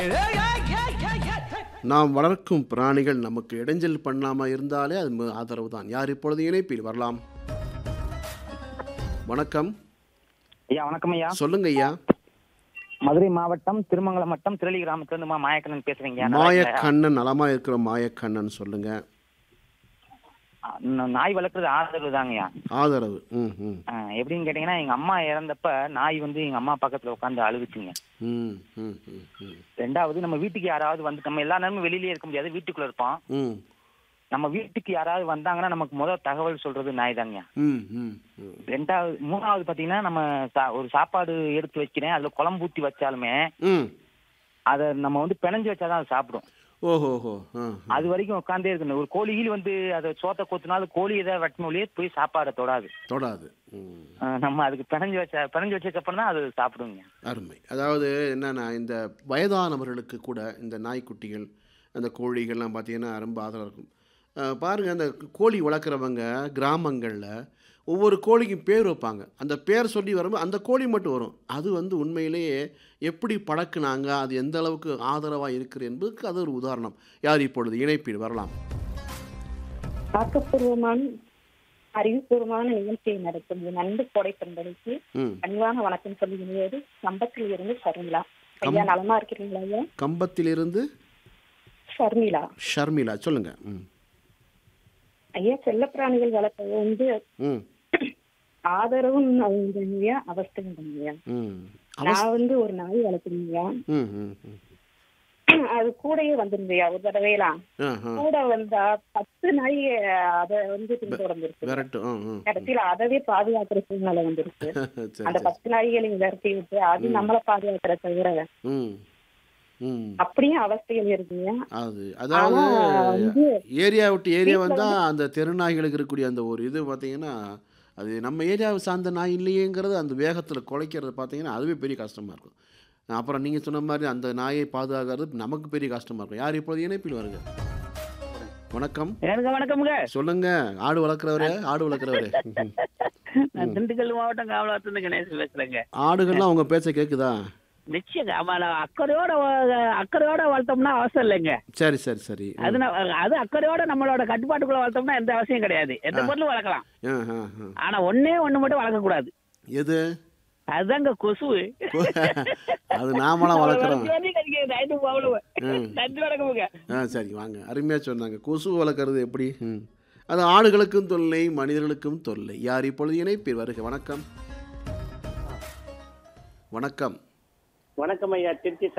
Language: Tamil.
நாம் வளர்க்கும் பிராணிகள் நமக்கு இடைஞ்சல் பண்ணாம இருந்தாலே அது ம- ஆதரவு தான் யார் இப்பொழுது இணைப்பில் வரலாம் வணக்கம் ஐயா வணக்கம் ஐயா சொல்லுங்க ஐயா மதுரை மாவட்டம் திருமங்கலம் வட்டம் திரளி கிராமத்துல இருந்து மா மாயக்கண்ணன் பேசுறீங்க நல்லா இருக்கீங்களா? மாயக்கண்ணன் நலமா இருக்கிற மாயக்கண்ணன் சொல்லுங்க ஆ, ந- நாய் வளர்க்குறது ஆதரவு தாங்கய்யா ஆதரவு ம் ம் ஆ, எப்படின்னு கேட்டீங்கன்னா எங்க அம்மா இறந்தப்ப நாய் வந்து எங்க அம்மா பக்கத்துல உட்காந்து அழுகுச்சுங்க ம் ம் ம் ம் ரெண்டாவது நம்ம வீட்டுக்கு யாராவது வந்து நம்ம எல்லா நேரமும் வெளியிலேயே இருக்க முடியாது வீட்டுக்குள்ள இருப்போம் ம் நம்ம வீட்டுக்கு யாராவது வந்தாங்கன்னா நமக்கு முதல் தகவல் சொல்றது நாய் தாங்கய்யா ம் ம் ம் ரெண்டாவது மூணாவது பாத்தீங்கன்னா நம்ம சா- ஒரு சாப்பாடு எடுத்து வைக்கிறேன் அதுல குழம்பு ஊத்தி வச்சாலுமே ம் அதை நம்ம வந்து பிணைஞ்சு வச்சாதான் அது சாப்பிடும் ஓஹோஹோ ஆ ஆ. அது வரைக்கும் உட்காந்தே இருக்கணும் ஒரு கோழி கீழ் வந்து அதை சோத்தை கொத்துனாலும் கோழி ஏதாவது வெட்டினோலே போய் சாப்பாடை தொடாது தொடாது ம் அஹ் நம்ம அதுக்கு பிணைஞ்சு வச்ச பிணைஞ்சு வச்சதுக்கு அப்புறம் தான் அது சாப்பிடுங்க அருமை அதாவது என்னன்னா இந்த வயதானவர்களுக்கு கூட இந்த நாய்க்குட்டிகள் அந்த கோழிகள்லாம் பார்த்தீங்கன்னா ரொம்ப ஆதரவு இருக்கும் அஹ் பாருங்க அந்த கோழி வளர்க்குறவங்க கிராமங்களில் ஒவ்வொரு கோழிக்கும் பேர் வைப்பாங்க அந்த பேர் சொல்லி வரும்போது அந்த கோழி மட்டும் வரும் அது வந்து உண்மையிலேயே எப்படி பழக்குனாங்க அது எந்த அளவுக்கு ஆதரவாக இருக்குது என்பதுக்கு அது ஒரு உதாரணம் யார் இப்பொழுது இணைப்பில் வரலாம் ஆக்கப்பூர்வமான அறிவுபூர்வமான நிகழ்ச்சியை நடத்தும் என் அன்பு கொடை பண்பளிக்கு ம் பணிவான வணக்கம் சொல்லுகிறது சம்பத்தில் இருந்து ஷர்மிளா ஐயா நலமா இருக்கிறீங்களா ஐயா கம்பத்திலிருந்து ஷர்மிளா ஷர்மிளா சொல்லுங்கள் ம் ஐயா செல்லப்பிராணிகள் வளர்ப்பது வந்து ம் ஆதரவும் ஐயா அவஸ்தையும் ஐயா ம் நான் வந்து ஒரு நாய் வளர்க்குறேன் ஐயா ம் ம் ம் அது கூடயே வந்துருந்தையா ஒரு தடவையெல்லாம் ஆ ஆ கூட வந்தா பத்து நாய் அதை வந்து பின்தொடர்ந்துருக்கு விரட்டு ஆ ஆ கடைசியில அதவே பாதுகாக்கிற சூழ்நிலை வந்துருக்கு சரி அந்த சரி பத்து நாய்களையும் விரட்டி விட்டு அது நம்மளை பாதுகாக்கிற தவிர ம் ம் அப்படியும் அவஸ்தைகள் இருக்குங்க அது அதாவது ஆனா வந்து ஏரியா விட்டு ஏரியா வந்தால் அந்த தெருநாய்களுக்கு இருக்கக்கூடிய அந்த ஒரு இது பார்த்தீங்கன்னா அது நம்ம ஏரியாவை சார்ந்த நாய் இல்லையேங்கிறது அந்த வேகத்தில் குலைக்கிறது பார்த்தீங்கன்னா அதுவே பெரிய கஷ்டமாக இருக்கும் அப்புறம் நீங்கள் சொன்ன மாதிரி அந்த நாயை பாதுகாக்கிறது நமக்கு பெரிய கஷ்டமாக இருக்கும் யார் இப்பொழுது இணைப்பில் வருங்க வணக்கம் எனக்கு வணக்கமுங்க சொல்லுங்க ஆடு வளர்க்குறவரே ஆடு வளர்க்குறவரே நான் திண்டுக்கல் மாவட்டம் காவலாத்துலேருந்து கணேசன் பேசுறேங்க ஆடுகள்லாம் உங்கள் பேச்சை கேட்குதா நிச்சயம் ஆமா நான் அக்கறையோட வ- அக்கறையோட வளர்த்தோம்னா அவசியம் இல்லைங்க சரி சரி சரி அது ந- அது அக்கறையோட நம்மளோட கட்டுப்பாட்டுக்குள்ள வளர்த்தோம்னா எந்த அவசியம் கிடையாது எந்த பொருளும் வளர்க்கலாம் ஆ ஆ ஆ ஆனா ஒண்ணே ஒண்ணு மட்டும் வளர்க்க கூடாது எது அதுதாங்க கொசுவு அது நாமளாம் வளர்க்குறோம் ம். நன்றி வணக்கமுங்க ஆ சரி வாங்க அருமையாக சொன்னாங்க கொசு வளர்க்குறது எப்படி ம் அது ஆடுகளுக்கும் தொல்லை மனிதர்களுக்கும் தொல்லை யார் இப்பொழுது இணைப்பீர் வருக வணக்கம் வணக்கம் வணக்கம் ஐயா திருச்சி